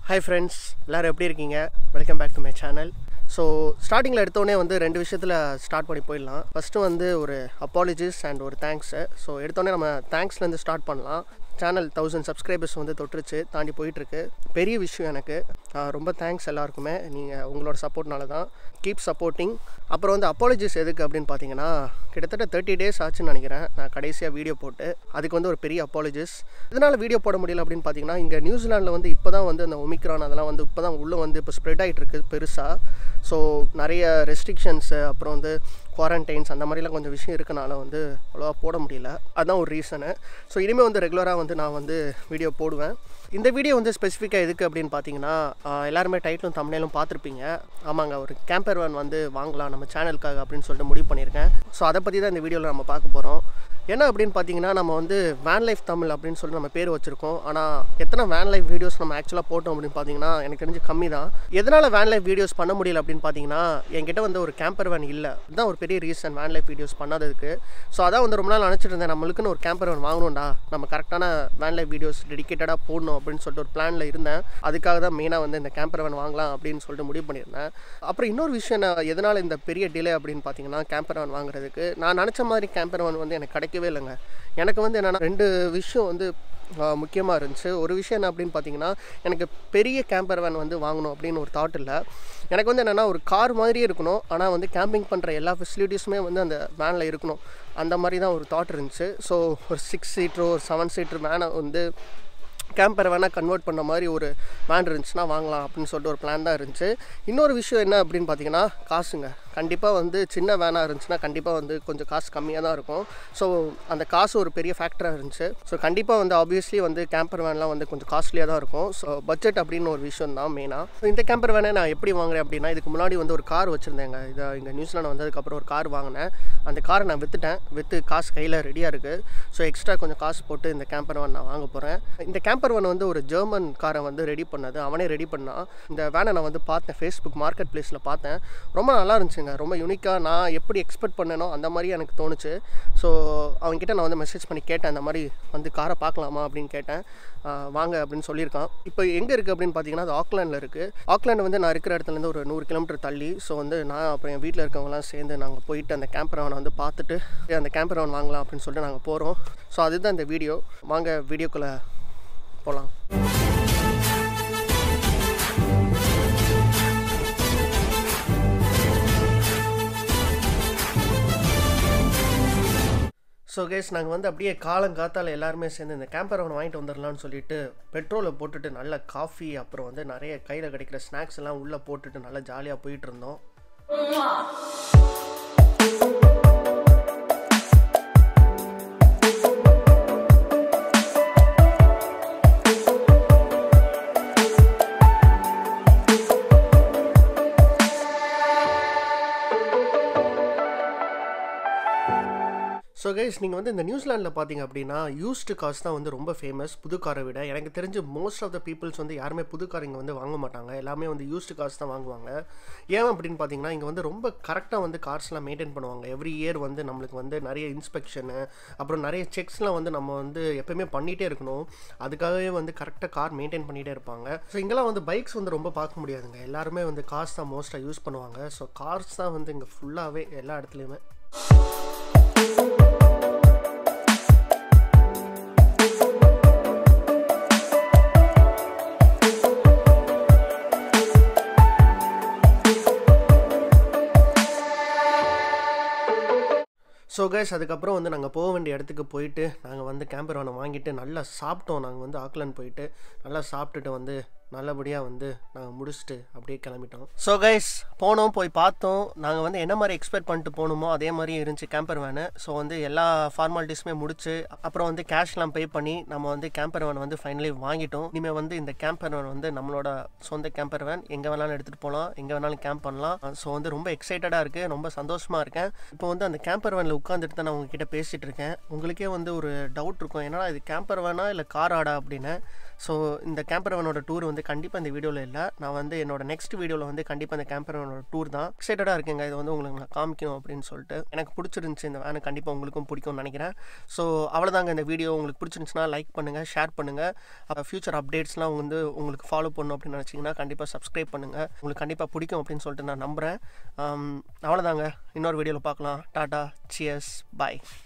hi friends எல்லோரும் எப்படி இருக்கீங்க welcome back to my channel so ஸ்டார்டிங்கில் எடுத்தோடனே வந்து ரெண்டு விஷயத்தில் ஸ்டார்ட் பண்ணி போயிடலாம் ஃபஸ்ட்டு வந்து ஒரு அப்பாலஜிஸ் அண்ட் ஒரு தேங்க்ஸு ஸோ எடுத்தோடனே நம்ம தேங்க்ஸ்லேருந்து ஸ்டார்ட் பண்ணலாம் சேனல் தௌசண்ட் சப்ஸ்கிரைபர்ஸ் வந்து தொட்டுருச்சு தாண்டி போயிட்டுருக்கு பெரிய விஷயம் எனக்கு ஆஹ் ரொம்ப தேங்க்ஸ் எல்லாருக்குமே நீங்கள் உங்களோட சப்போர்ட்னால தான் கீப் சப்போர்ட்டிங் அப்புறம் வந்து அப்பாலஜிஸ் எதுக்கு அப்படின்னு பார்த்தீங்கன்னா கிட்டத்தட்ட தேர்ட்டி டேஸ் ஆச்சுன்னு நினைக்கிறேன் நான் கடைசியாக வீடியோ போட்டு அதுக்கு வந்து ஒரு பெரிய அப்பாலஜிஸ் இதனால் வீடியோ போட முடியல அப்படின்னு பார்த்தீங்கன்னா இங்கே நியூசிலாண்டில் வந்து இப்போ தான் வந்து அந்த ஒமிக்ரான் அதெல்லாம் வந்து இப்போ தான் உள்ளே வந்து இப்போ ஸ்ப்ரெட் ஆகிட்டு இருக்கு பெருசாக ஸோ நிறைய ரெஸ்ட்ரிக்ஷன்ஸு அப்புறம் வந்து குவாரண்டைன்ஸ் அந்த மாதிரிலாம் கொஞ்சம் விஷயம் இருக்கனால வந்து அவ்வளோவா போட முடியல அதுதான் ஒரு ரீசனு ஸோ இனிமேல் வந்து ரெகுலராக வந்து நான் வந்து வீடியோ போடுவேன் இந்த வீடியோ வந்து ஸ்பெசிஃபிக்காக எதுக்கு அப்படின்னு பார்த்தீங்கன்னா ஆஹ் எல்லாருமே டைட்டிலும் தமிழிலும் பார்த்துருப்பீங்க ஆமாங்க ஒரு கேம்பர் வேன் வந்து வாங்கலாம் நம்ம சேனலுக்காக அப்படின்னு சொல்லிட்டு முடிவு பண்ணியிருக்கேன் ஸோ அதை பற்றி தான் இந்த வீடியோவில் நம்ம பார்க்க போகிறோம் என்ன அப்படின்னு பார்த்தீங்கன்னா நம்ம வந்து வேன் லைஃப் தமிழ் அப்படின்னு சொல்லி நம்ம பேர் வச்சுருக்கோம் ஆனால் எத்தனை வேன் லைஃப் வீடியோஸ் நம்ம ஆக்சுவலாக போட்டோம் அப்படின்னு பார்த்தீங்கன்னா எனக்கு தெரிஞ்சு கம்மி தான் எதனால் வேன் லைஃப் வீடியோஸ் பண்ண முடியல அப்படின்னு பார்த்தீங்கன்னா என்கிட்ட வந்து ஒரு கேம்பர் வேன் இல்லை இதுதான் ஒரு பெரிய ரீசன் வேன் லைஃப் வீடியோஸ் பண்ணாததுக்கு ஸோ அதான் வந்து ரொம்ப நாள் நினச்சிட்டு இருந்தேன் நம்மளுக்குன்னு ஒரு கேம்பர் வேன் வாங்கணும்டா நம்ம கரெக்டான வேன் லைஃப் வீடியோஸ் டெடிக்கேட்டடாக போடணும் அப்படின்னு சொல்லிட்டு ஒரு பிளானில் இருந்தேன் அதுக்காக தான் மெயினாக வந்து இந்த கேம்பர் வேன் வாங்கலாம் அப்படின்னு சொல்லிட்டு முடிவு பண்ணியிருந்தேன் அப்புறம் இன்னொரு விஷயம் நான் எதனால் இந்த பெரிய டிலே அப்படின்னு பார்த்தீங்கன்னா கேம்பர் வேன் வாங்குறதுக்கு நான் நினச்ச மாதிரி கேம்பர் வேன் வந்து எனக்கு கிடைக்கவே இல்லைங்க எனக்கு வந்து என்னென்னா ரெண்டு விஷயம் வந்து முக்கியமாக இருந்துச்சு ஒரு விஷயம் என்ன அப்படின்னு பார்த்தீங்கன்னா எனக்கு பெரிய கேம்பர் வேன் வந்து வாங்கணும் அப்படின்னு ஒரு தாட் இல்லை எனக்கு வந்து என்னென்னா ஒரு கார் மாதிரியே இருக்கணும் ஆனால் வந்து கேம்பிங் பண்ணுற எல்லா ஃபெசிலிட்டிஸுமே வந்து அந்த வேனில் இருக்கணும் அந்த மாதிரி தான் ஒரு தாட் இருந்துச்சு ஸோ ஒரு சிக்ஸ் சீட்ரு ஒரு செவன் சீட்ரு வேனை வந்து கேம்பரை வேணால் கன்வெர்ட் பண்ண மாதிரி ஒரு வேன் இருந்துச்சுன்னா வாங்கலாம் அப்படின்னு சொல்லிட்டு ஒரு பிளான் தான் இருந்துச்சு இன்னொரு விஷயம் என்ன அப்படின்னு பார்த்தீங்கன்னா காசுங்க கண்டிப்பாக வந்து சின்ன வேனாக இருந்துச்சுன்னா கண்டிப்பாக வந்து கொஞ்சம் காசு கம்மியாக தான் இருக்கும் ஸோ அந்த காசு ஒரு பெரிய ஃபேக்டராக இருந்துச்சு ஸோ கண்டிப்பாக வந்து ஆப்வியஸ்லி வந்து கேம்பர் வேன்லாம் வந்து கொஞ்சம் காஸ்ட்லியாக தான் இருக்கும் ஸோ பட்ஜெட் அப்படின்னு ஒரு விஷயம் தான் மெயினாக இந்த கேம்பர் வேனை நான் எப்படி வாங்குறேன் அப்படின்னா இதுக்கு முன்னாடி வந்து ஒரு கார் வச்சுருந்தேங்க இதை இங்கே நியூசிலாந்து வந்ததுக்கப்புறம் ஒரு கார் வாங்கினேன் அந்த காரை நான் விற்றுட்டேன் விற்று காசு கையில் ரெடியாக இருக்குது ஸோ எக்ஸ்ட்ரா கொஞ்சம் காசு போட்டு இந்த கேம்பர் வேன் நான் வாங்க போகிறேன் இந்த கேம்பர் வேன் வந்து ஒரு ஜெர்மன் காரை வந்து ரெடி பண்ணது அவனே ரெடி பண்ணான் இந்த வேனை நான் வந்து பார்த்தேன் ஃபேஸ்புக் மார்க்கெட் பிளேஸில் பார்த்தேன் ரொம்ப நல்லா இருந்துச்சுங்க ரொம்ப யூனிக்காக நான் எப்படி எக்ஸ்பெக்ட் பண்ணேனோ அந்த மாதிரி எனக்கு தோணுச்சு ஸோ அவங்ககிட்ட நான் வந்து மெசேஜ் பண்ணி கேட்டேன் அந்த மாதிரி வந்து காரை பார்க்கலாமா அப்படின்னு கேட்டேன் ஆஹ் வாங்க அப்படின்னு சொல்லியிருக்கான் இப்போ எங்கே இருக்குது அப்படின்னு பார்த்தீங்கன்னா அது ஆக்லாண்டில் இருக்குது ஆக்லாண்ட் வந்து நான் இருக்கிற இடத்துலேருந்து ஒரு நூறு கிலோமீட்டர் தள்ளி ஸோ வந்து நான் அப்புறம் என் வீட்டில் இருக்கவங்களாம் சேர்ந்து நாங்கள் போயிட்டு அந்த கேம்பர் வேனை வந்து பார்த்துட்டு அந்த கேம்பர் வேன் வாங்கலாம் அப்படின்னு சொல்லிட்டு நாங்கள் போகிறோம் ஸோ அதுதான் இந்த வீடியோ வாங்க வீடியோக்குள்ளே போகலாம் ஸோ கேஸ் நாங்கள் வந்து அப்படியே காலங்காத்தால் எல்லாருமே சேர்ந்து இந்த கேம்பர் ஒன்று வாங்கிட்டு வந்துடலாம்னு சொல்லிட்டு பெட்ரோலை போட்டுட்டு நல்ல காஃபி அப்புறம் வந்து நிறைய கையில் கிடைக்கிற ஸ்நாக்ஸ் எல்லாம் உள்ளே போட்டுட்டு நல்லா ஜாலியாக போயிட்டு இருந்தோம் ஸோ கைஸ் நீங்கள் வந்து இந்த நியூசிலாண்டில் பார்த்தீங்க அப்படின்னா யூஸ்டு கார்ஸ் தான் வந்து ரொம்ப ஃபேமஸ் புது காரை விட எனக்கு தெரிஞ்சு மோஸ்ட் ஆஃப் த பீப்புள்ஸ் வந்து யாருமே புது கார் இங்கே வந்து வாங்க மாட்டாங்க எல்லாமே வந்து யூஸ்டு கார்ஸ் தான் வாங்குவாங்க ஏன் அப்படின்னு பார்த்தீங்கன்னா இங்கே வந்து ரொம்ப கரெக்டாக வந்து கார்ஸ்லாம் மெயின்டைன் பண்ணுவாங்க எவ்ரி இயர் வந்து நம்மளுக்கு வந்து நிறைய இன்ஸ்பெக்ஷனு அப்புறம் நிறைய செக்ஸ்லாம் வந்து நம்ம வந்து எப்பயுமே பண்ணிகிட்டே இருக்கணும் அதுக்காகவே வந்து கரெக்டாக கார் மெயின்டைன் பண்ணிகிட்டே இருப்பாங்க ஸோ இங்கெல்லாம் வந்து பைக்ஸ் வந்து ரொம்ப பார்க்க முடியாதுங்க எல்லாருமே வந்து கார்ஸ் தான் மோஸ்ட்டாக யூஸ் பண்ணுவாங்க ஸோ கார்ஸ் தான் வந்து இங்கே ஃபுல்லாகவே எல்லா இடத்துலையுமே ஸோ கைஸ் அதுக்கப்புறம் வந்து நாங்கள் போக வேண்டிய இடத்துக்கு போயிட்டு நாங்கள் வந்து கேம்பர் வேனை வாங்கிட்டு நல்லா சாப்பிட்டோம் நாங்கள் வந்து ஆக்லாண்ட் போயிட்டு நல்லா சாப்பிட்டுட்டு வந்து நல்லபடியாக வந்து நாங்கள் முடிச்சுட்டு அப்படியே கிளம்பிட்டோம் ஸோ கைஸ் போனோம் போய் பார்த்தோம் நாங்கள் வந்து என்ன மாதிரி எக்ஸ்பெக்ட் பண்ணிட்டு போகணுமோ அதே மாதிரி இருந்துச்சு கேம்பர் வேனு ஸோ வந்து எல்லா ஃபார்மாலிட்டிஸுமே முடிச்சு அப்புறம் வந்து கேஷ்லாம் பே பண்ணி நம்ம வந்து கேம்பர் வேன் வந்து ஃபைனலி வாங்கிட்டோம் இனிமேல் வந்து இந்த கேம்பர் வேன் வந்து நம்மளோட சொந்த கேம்பர் வேன் எங்கே வேணாலும் எடுத்துகிட்டு போகலாம் எங்கே வேணாலும் கேம்ப் பண்ணலாம் ஸோ வந்து ரொம்ப எக்ஸைட்டடாக இருக்குது ரொம்ப சந்தோஷமாக இருக்கேன் இப்போ வந்து அந்த கேம்பர் வேனில் உட்காந்துட்டு தான் நான் உங்ககிட்ட பேசிகிட்டு இருக்கேன் உங்களுக்கே வந்து ஒரு டவுட் இருக்கும் என்னடா இது கேம்பர் வேனா இல்லை கார் ஆடா அப்படின்னு ஸோ இந்த கேம்பரவனோட டூர் வந்து கண்டிப்பாக இந்த வீடியோவில் இல்லை நான் வந்து என்னோட நெக்ஸ்ட் வீடியோவில் வந்து கண்டிப்பாக இந்த கேம்பரவனோட டூர் தான் எக்ஸைட்டடாக இருக்கேங்க இது வந்து உங்களுக்கு நான் காமிக்கணும் அப்படின்னு சொல்லிட்டு எனக்கு பிடிச்சிருந்துச்சு இந்த வேனு கண்டிப்பாக உங்களுக்கும் பிடிக்கும்னு நினைக்கிறேன் ஸோ அவ்வளோதாங்க இந்த வீடியோ உங்களுக்கு பிடிச்சிருந்துச்சுன்னா லைக் பண்ணுங்கள் ஷேர் பண்ணுங்கள் ஃபியூச்சர் அப்டேட்ஸ்லாம் வந்து உங்களுக்கு ஃபாலோ பண்ணணும் அப்படின்னு நினச்சிங்கன்னா கண்டிப்பாக சப்ஸ்கிரைப் பண்ணுங்கள் உங்களுக்கு கண்டிப்பாக பிடிக்கும் அப்படின்னு சொல்லிட்டு நான் நம்புகிறேன் அவ்வளோதாங்க இன்னொரு வீடியோவில் பார்க்கலாம் டாட்டா சியர்ஸ் பாய்